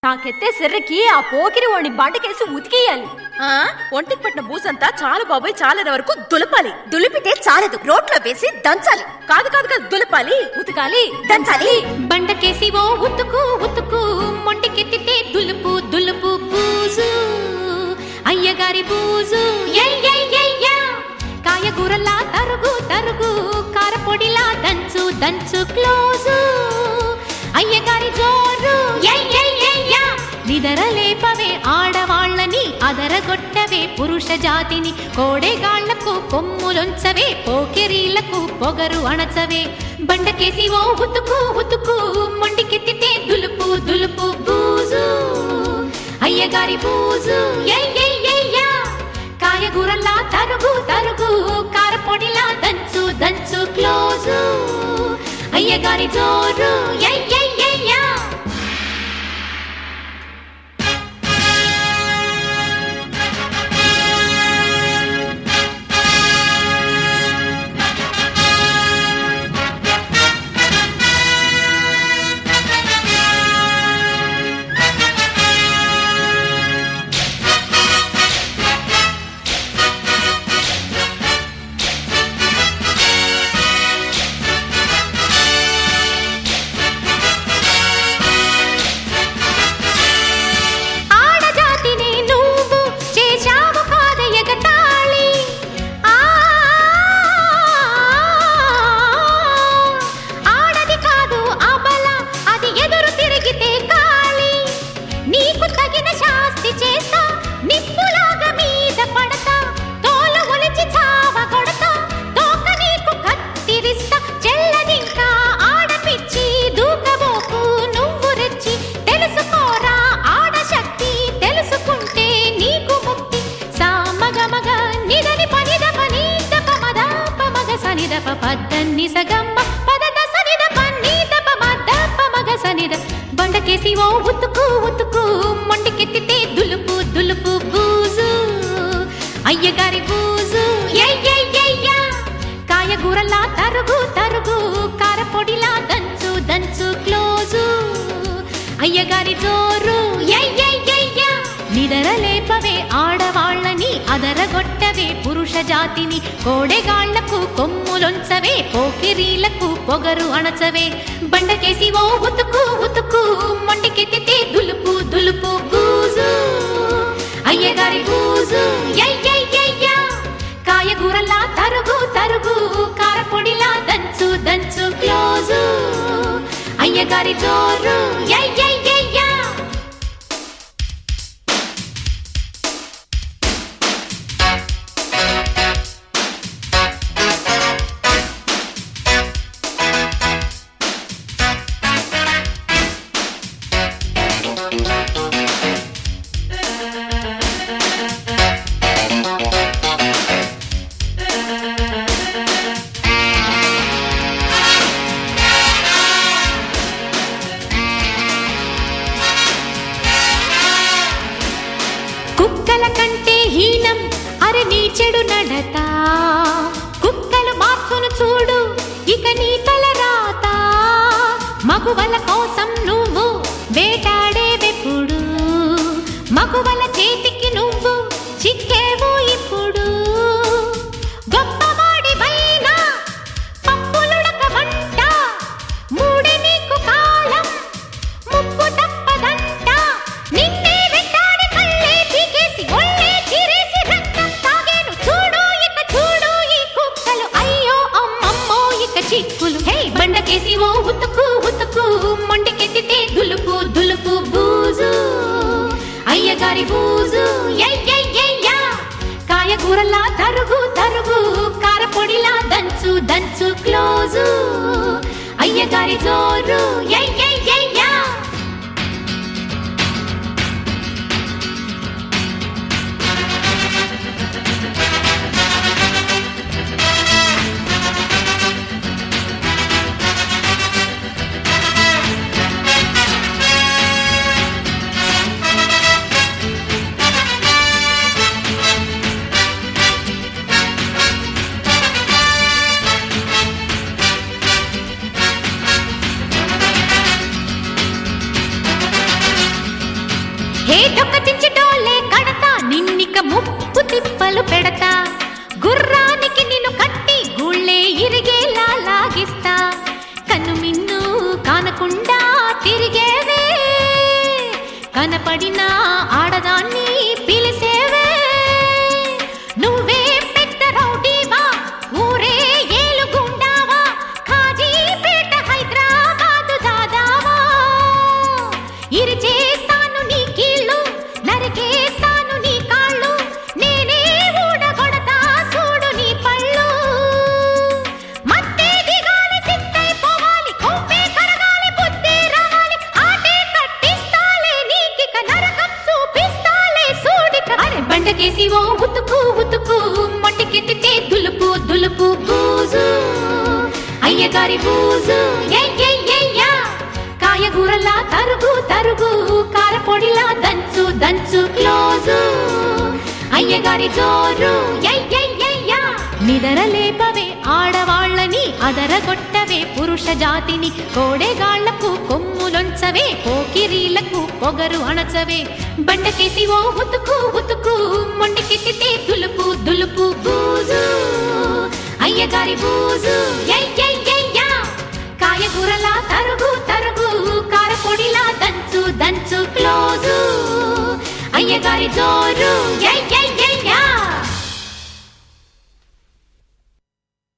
నాకెత్తే సిర్రకి ఆ పోకిరి వాడిని బండకేసి ఉతికేయాలి ఆ ఒంటికి పట్టిన బూసంతా చాలు బాబాయ్ చాలనే వరకు దులపాలి దులిపితే చాలదు రోట్లో వేసి దంచాలి కాదు కాదు కాదు దులపాలి ఉతకాలి దంచాలి బండకేసి ఓ ఉతుకు ఉతుకు మొండికెత్తితే దులుపు దులుపు బూజు అయ్యగారి బూజు ఎయ్యయ్యయ్యా కాయగూరలా తరుగు తరుగు కారపొడిలా దంచు దంచు క్లోజు అయ్యగారి జోరు ఎయ్యయ్యయ్యా నిదర లేపవే ఆడవాళ్ళని అదరగొట్టవే పురుష జాతిని కోడెగాళ్లకు కొమ్ములొంచవే పోకిరీలకు పొగరు అణచవే బండకేసి ఓ ఉతుకు ఉతుకు మొండికెత్తితే దులుపు దులుపు బూజు అయ్యగారి బూజు ఎయ్యయ్యయ్యా కాయగూరల్లా తరుగు తరుగు కారపొడిలా దంచు దంచు క్లోజు అయ్యగారి జోరు ఎయ్యయ్యయ్యా ఆడజాతిని నువ్వు చేశావు కాదయగతాళి ఆ ఆడది కాదు అబల అది ఎదురు తిరిగితే కాళి నీకు తగిన శాస్తి చేస్తా నిప్పులాగా మీద పడతా తోలు ఒలిచి చావ కొడతా తోక నీకు కత్తిరిస్తా చెల్లదింకా ఆడపిచ్చి దూకబోకు నువ్వు రెచ్చి తెలుసుకోరా ఆడశక్తి తెలుసుకుంటే నీకు ముక్తి సామగమగ నిదని పనిద పనీత పమద పమగ సనిద పద్దన్ని సగమ్మ పదద సనిద పన్నీత పమద పమగ సనిద బండకేసి ఓ ఉతుకు ఉతుకు మొండికెత్తితే దులుపు దులుపు బూజు అయ్యగారి బూజు ఎయ్యయ్యయ్యా కాయగూరలా తరుగు తరుగు కారపొడిలా దంచు దంచు క్లోజు అయ్యగారి జోరు ఎయ్యయ్యయ్యా నిదర లేపవే ఆడవాళ్ళని అదరగొట్టవే పురుష జాతిని కోడెగాళ్లకు కొమ్ములొంచవే పోకిరీలకు పొగరు అణచవే బండకేసి ఓ ఉతుకు ఉతుకు మొండికెత్తితే దులుపు దులుపు బూజు అయ్యగారి బూజు ఎయ్యయ్యయ్యా కాయగూరలా తరుగు తరుగు కారపొడిలా దంచు దంచు క్లోజు అయ్యగారి జోరు ఎయ్యయ్యయ్యా కుక్కల కంటే హీనం అరే నీ చెడు నడత కుక్కలు మార్చును చూడు ఇక నీ తల రాత మగువల కోసం నువ్వు వేటాడేవెప్పుడు మగువల చేతికి నువ్వు చిక్కేవు ఇప్పుడు గొప్పవాడివైనా పప్పులుడక వంట మూడే నీకు కాలం ముప్పు తప్పదంట నిన్నే వెంటాడి కళ్ళే పీకేసి ఒళ్ళే చీరేసి రక్తం తాగేను చూడు ఇక చూడు ఈ కుక్కలు అయ్యో అమ్మమ్మో ఇక చిక్కులు హే బండకేసి ఓ ఉతుకు ఉతుకు మొండికెత్తితే దులుపు దులుపు బూజు అయ్యగారి బూజు ఎయ్యయ్యయ్యా కాయగూరలా తరుగు తరుగు కారపొడిలా దంచు దంచు క్లోజు అయ్యగారి జోరు ఎయ్యయ్యయ్యా హే డొక్క చించటోలే కడతా నిన్నిక ముప్పు తిప్పలు పెడతా గుర్రానికి నిన్ను కట్టి గుళ్ళే ఇరిగేలా లాగిస్తా కన్ను మిన్ను కానకుండా తిరిగేవే కనపడిన ఆడదాన్ని పిలిసేవే నువ్వే పెద్ద రౌడీవా ఊరే ఏలుగుండావా ఖాజీపేట హైదరాబాదు దాదావా ఇరిచేస్తాను నీ కీళ్ళు నరికేస్తాను నీ కాళ్ళు నేనే ఊడగొడతా చూడు నీ పళ్ళు మత్తే దిగాలి సిద్ధైపోవాలి కొవ్వే కరగాలి బుద్ధి రావాలి ఆటే కట్టిస్తాలే నీకిక నరకం చూపిస్తాలే సూడిక అరే బండకేసి ఓ ఉతుకు ఉతుకు మొంటికెత్తితే దులుపు దులుపు బూజు అయ్యగారి బూజు ఎయ్యయ్యయ్యా కాయగూరలా తరుగు తరుగు కారపొడిలా దంచు దంచు క్లోజు అయ్యగారి జోరు ఎయ్యయ్యయ్యా నిదరలేపవే ఆడవాళ్ళని అదరగొట్టవే పురుష జాతిని కోడెగాళ్లకు కొమ్ములొంచవే పోకిరీలకు పొగరు అణచవే బండకేసి ఓ ఉతుకు ఉతుకు మొండికెత్తితే దులుపు దులుపు బూజు అయ్యగారి బూజు ఎయ్యయ్యయ్యా కాయగూరలా తరుగు తరుగు కారపొడిలా దంచు దంచు క్లోజు అయ్యగారి జోరు ఎయ్య